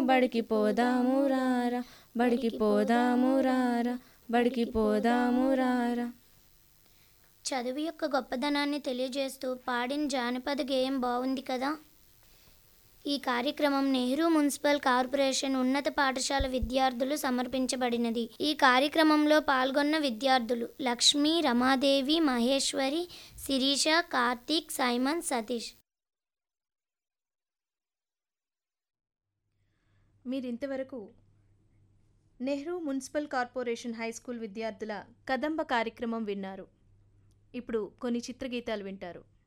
బడికి పోదాము రారా బడికి పోదాము రారా బడికి పోదాము రారా చదువు యొక్క గొప్పదనాన్ని తెలియజేస్తూ పాడిన జానపద గేయం బాగుంది కదా ఈ కార్యక్రమం నెహ్రూ మున్సిపల్ కార్పొరేషన్ ఉన్నత పాఠశాల విద్యార్థులు సమర్పించబడినది ఈ కార్యక్రమంలో పాల్గొన్న విద్యార్థులు లక్ష్మి రమాదేవి మహేశ్వరి శిరీష కార్తీక్ సైమన్ సతీష్ మీరు ఇంతవరకు Nehru municipal corporation high school విద్యార్థుల కదంబ కార్యక్రమం విన్నారు ఇప్పుడు కొన్ని చిత్రగీతాలు వింటారు